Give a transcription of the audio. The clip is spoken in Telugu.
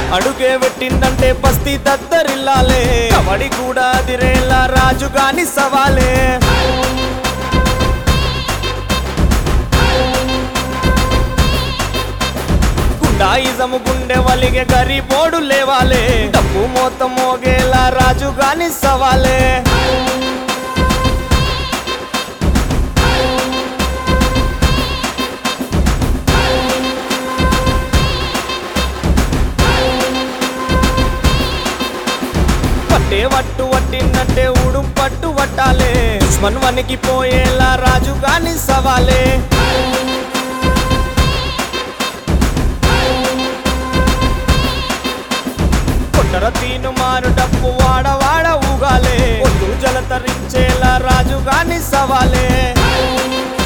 అడుగే పెట్టిందంటే బస్తీ దద్దరిల్లాలే కబడి కూడా అదిరేలా రాజు గాని సవాలే గుండాయిజము గుండె వలిగే గరీబోడు లేవాలే డబ్బు మొత్తం మోగేలా రాజు గాని సవాలే పట్టే వట్టు వట్టిందంటే ఉడుం పట్టు వట్టాలే దుష్మన్ వనికి పోయేలా రాజు గాని సవాలే కొట్టర తీను మారు డప్పు వాడ వాడ ఊగాలే ఒడ్డు జలతరించేలా రాజు గాని సవాలే